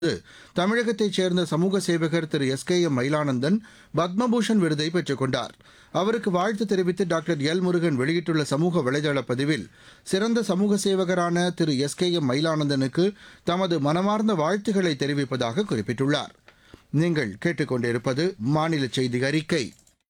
தமிழகத்தைச் சேர்ந்த சமூக சேவகர் Thiru S K M Mayilanandan Padma Bhushan விருதை பெற்றுக் கொண்டார் அவருக்கு வாழ்த்து தெரிவித்து டாக்டர் எல் முருகன் வெளியிட்டுள்ள சமூக வலைதள பதிவில் சிறந்த சமூக சேவகரான திரு எஸ் கே எம் மயிலானந்தனுக்கு தமது மனமார்ந்த வாழ்த்துக்களை தெரிவிப்பதாக குறிப்பிட்டுள்ளார் நீங்கள் கேட்டுக்கொண்டிருப்பது மாநில செய்தி அறிக்கை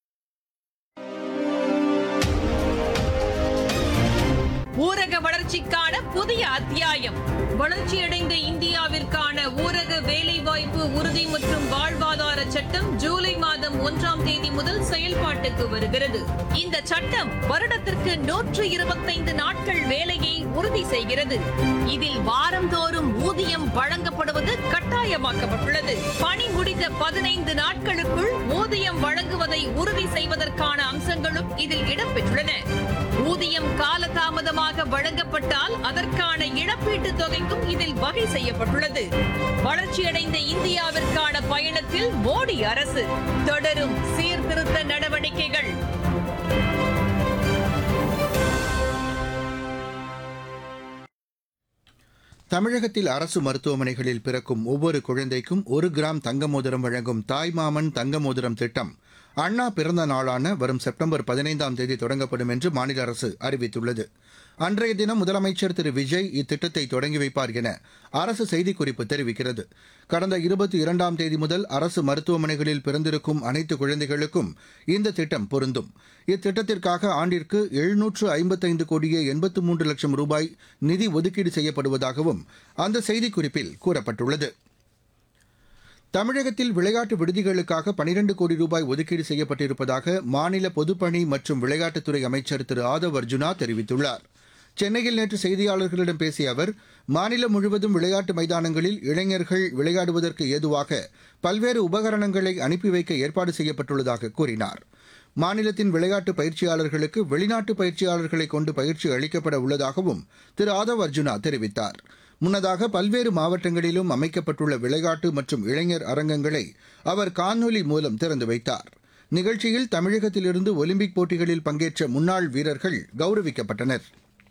ஊரக வளர்ச்சிக்கான புதிய அத்தியாயம் வளர்ச்சியடைந்த இந்தியாவிற்கான ஊரக வேலைவாய்ப்பு உறுதி மற்றும் வாழ்வாதார சட்டம் ஜூலை மாதம் ஒன்றாம் தேதி முதல் செயல்பாட்டுக்கு வருகிறது இந்த சட்டம் வருடத்திற்கு நூற்று இருபத்தைந்து நாட்கள் வேலையை உறுதி செய்கிறது இதில் வாரந்தோறும் ஊதியம் வழங்கப்படுவது கட்டாயமாக்கப்பட்டுள்ளது பணி முடிந்த பதினைந்து நாட்களுக்குள் ஊதியம் வழங்குவதை உறுதி செய்வதற்கான அம்சங்களும் இதில் இடம்பெற்றுள்ளன ஊதியம் காலதாமதமாக வழங்கப்பட்டால் அதற்கான இழப்பீட்டுத் தொகைக்கும் இதில் வகை செய்யப்பட்டுள்ளது வளர்ச்சியடைந்த இந்தியாவிற்கான பயணத்தில் மோடி அரசு தொடரும் சீர்திருத்த நடவடிக்கைகள் தமிழகத்தில் அரசு மருத்துவமனைகளில் பிறக்கும் ஒவ்வொரு குழந்தைக்கும் ஒரு கிராம் தங்க மோதிரம் வழங்கும் தாய்மாமன் தங்க மோதிரம் திட்டம் அண்ணா பிறந்த நாளான வரும் செப்டம்பர் பதினைந்தாம் தேதி தொடங்கப்படும் என்று மாநில அரசு அறிவித்துள்ளது அன்றைய தினம் முதலமைச்சர் திரு விஜய் இத்திட்டத்தை தொடங்கி வைப்பார் என அரசு செய்திக்குறிப்பு தெரிவிக்கிறது கடந்த இருபத்தி இரண்டாம் தேதி முதல் அரசு மருத்துவமனைகளில் பிறந்திருக்கும் அனைத்து குழந்தைகளுக்கும் இந்த திட்டம் பொருந்தும் இத்திட்டத்திற்காக ஆண்டிற்கு எழுநூற்று ஐம்பத்தைந்து கோடியே எண்பத்து மூன்று லட்சம் ரூபாய் நிதி ஒதுக்கீடு செய்யப்படுவதாகவும் அந்த செய்திக்குறிப்பில் கூறப்பட்டுள்ளது தமிழகத்தில் விளையாட்டு விடுதிகளுக்காக பனிரண்டு கோடி ரூபாய் ஒதுக்கீடு செய்யப்பட்டிருப்பதாக மாநில பொதுப்பணி மற்றும் விளையாட்டுத்துறை அமைச்சர் திரு ஆதவ் அர்ஜுனா தெரிவித்துள்ளார் சென்னையில் நேற்று செய்தியாளர்களிடம் பேசிய அவர் மாநிலம் முழுவதும் விளையாட்டு மைதானங்களில் இளைஞர்கள் விளையாடுவதற்கு ஏதுவாக பல்வேறு உபகரணங்களை அனுப்பி வைக்க ஏற்பாடு செய்யப்பட்டுள்ளதாக கூறினார் மாநிலத்தின் விளையாட்டு பயிற்சியாளர்களுக்கு வெளிநாட்டு பயிற்சியாளர்களை கொண்டு பயிற்சி அளிக்கப்பட உள்ளதாகவும் திரு ஆதவ் அர்ஜுனா தெரிவித்தார் முன்னதாக பல்வேறு மாவட்டங்களிலும் அமைக்கப்பட்டுள்ள விளையாட்டு மற்றும் இளைஞர் அரங்கங்களை அவர் காணொலி மூலம் திறந்து வைத்தார் நிகழ்ச்சியில் தமிழகத்திலிருந்து ஒலிம்பிக் போட்டிகளில் பங்கேற்ற முன்னாள் வீரர்கள் கௌரவிக்கப்பட்டனர்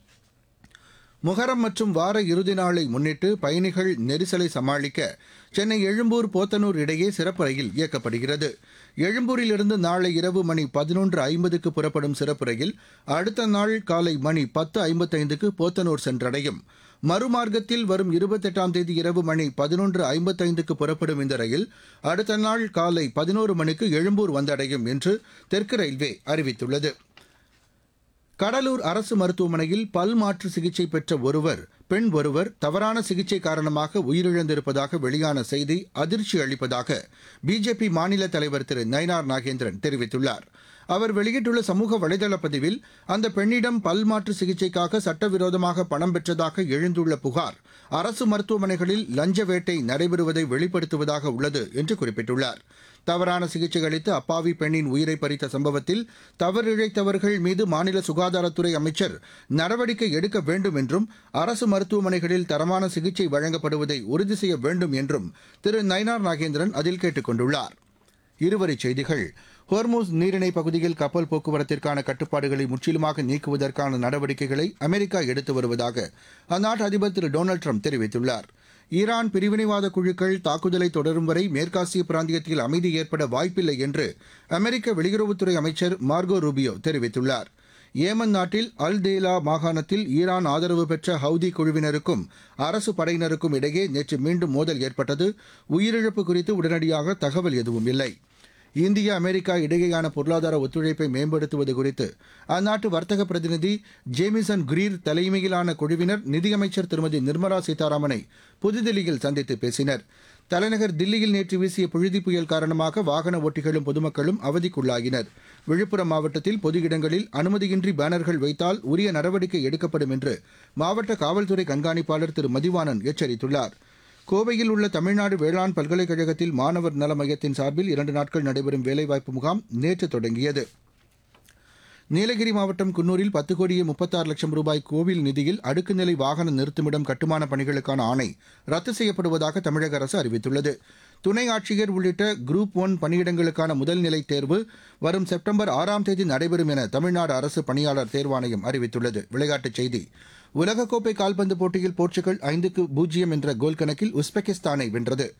முகரம் மற்றும் வார இறுதி நாளை முன்னிட்டு பயணிகள் நெரிசலை சமாளிக்க சென்னை எழும்பூர் போத்தனூர் இடையே சிறப்பு ரயில் இயக்கப்படுகிறது எழும்பூரிலிருந்து நாளை இரவு மணி பதினொன்று ஐம்பதுக்கு புறப்படும் சிறப்பு ரயில் அடுத்த நாள் காலை மணி பத்து ஐம்பத்தைந்துக்கு போத்தனூர் சென்றடையும் மறுமார்க்கத்தில் வரும் இருபத்தெட்டாம் தேதி இரவு மணி பதினொன்று ஐம்பத்தைந்துக்கு புறப்படும் இந்த ரயில் அடுத்த நாள் காலை பதினோரு மணிக்கு எழும்பூர் வந்தடையும் என்று தெற்கு ரயில்வே அறிவித்துள்ளது கடலூர் அரசு மருத்துவமனையில் பல் மாற்று சிகிச்சை பெற்ற ஒருவர் பெண் ஒருவர் தவறான சிகிச்சை காரணமாக உயிரிழந்திருப்பதாக வெளியான செய்தி அதிர்ச்சி அளிப்பதாக பிஜேபி மாநில தலைவர் திரு நயினார் நாகேந்திரன் தெரிவித்துள்ளார் அவர் வெளியிட்டுள்ள சமூக வலைதள பதிவில் அந்த பெண்ணிடம் பல் மாற்று சிகிச்சைக்காக சட்டவிரோதமாக பணம் பெற்றதாக எழுந்துள்ள புகார் அரசு மருத்துவமனைகளில் லஞ்ச வேட்டை நடைபெறுவதை வெளிப்படுத்துவதாக உள்ளது என்று குறிப்பிட்டுள்ளார் தவறான சிகிச்சை அளித்து அப்பாவி பெண்ணின் உயிரை பறித்த சம்பவத்தில் தவறிழைத்தவர்கள் மீது மாநில சுகாதாரத்துறை அமைச்சர் நடவடிக்கை எடுக்க வேண்டும் என்றும் அரசு மருத்துவமனைகளில் தரமான சிகிச்சை வழங்கப்படுவதை உறுதி செய்ய வேண்டும் என்றும் திரு நயினார் நாகேந்திரன் அதில் கேட்டுக் கொண்டுள்ளார் இருவரிச் செய்திகள் ஹோர்மூஸ் நீரிணை பகுதியில் கப்பல் போக்குவரத்திற்கான கட்டுப்பாடுகளை முற்றிலுமாக நீக்குவதற்கான நடவடிக்கைகளை அமெரிக்கா எடுத்து வருவதாக அந்நாட்டு அதிபர் திரு டொனால்டு ட்ரம்ப் தெரிவித்துள்ளார் ஈரான் பிரிவினைவாத குழுக்கள் தாக்குதலை தொடரும் வரை மேற்காசிய பிராந்தியத்தில் அமைதி ஏற்பட வாய்ப்பில்லை என்று அமெரிக்க வெளியுறவுத்துறை அமைச்சர் மார்கோ ரூபியோ தெரிவித்துள்ளார் ஏமன் நாட்டில் அல் தேலா மாகாணத்தில் ஈரான் ஆதரவு பெற்ற ஹவுதி குழுவினருக்கும் அரசு படையினருக்கும் இடையே நேற்று மீண்டும் மோதல் ஏற்பட்டது உயிரிழப்பு குறித்து உடனடியாக தகவல் எதுவும் இல்லை இந்தியா அமெரிக்கா இடையேயான பொருளாதார ஒத்துழைப்பை மேம்படுத்துவது குறித்து அந்நாட்டு வர்த்தக பிரதிநிதி ஜேமிசன் கிரீர் தலைமையிலான குழுவினர் நிதியமைச்சர் திருமதி நிர்மலா சீதாராமனை புதுதில்லியில் சந்தித்து பேசினர் தலைநகர் தில்லியில் நேற்று வீசிய புழுதி புயல் காரணமாக வாகன ஓட்டிகளும் பொதுமக்களும் அவதிக்குள்ளாகினர் விழுப்புரம் மாவட்டத்தில் பொது இடங்களில் அனுமதியின்றி பேனர்கள் வைத்தால் உரிய நடவடிக்கை எடுக்கப்படும் என்று மாவட்ட காவல்துறை கண்காணிப்பாளர் திரு மதிவாணன் எச்சரித்துள்ளார் கோவையில் உள்ள தமிழ்நாடு வேளாண் பல்கலைக்கழகத்தில் மாணவர் நல மையத்தின் சார்பில் இரண்டு நாட்கள் நடைபெறும் வேலைவாய்ப்பு முகாம் நேற்று தொடங்கியது நீலகிரி மாவட்டம் குன்னூரில் பத்து கோடியே முப்பத்தாறு லட்சம் ரூபாய் கோவில் நிதியில் அடுக்குநிலை வாகன நிறுத்துமிடம் கட்டுமான பணிகளுக்கான ஆணை ரத்து செய்யப்படுவதாக தமிழக அரசு அறிவித்துள்ளது துணை ஆட்சியர் உள்ளிட்ட குரூப் ஒன் பணியிடங்களுக்கான முதல்நிலை தேர்வு வரும் செப்டம்பர் ஆறாம் தேதி நடைபெறும் என தமிழ்நாடு அரசு பணியாளர் தேர்வாணையம் அறிவித்துள்ளது விளையாட்டுச் செய்தி உலகக்கோப்பை கால்பந்து போட்டியில் போர்ச்சுகல் ஐந்துக்கு பூஜ்ஜியம் என்ற கோல் கணக்கில் உஸ்பெகிஸ்தானை வென்றது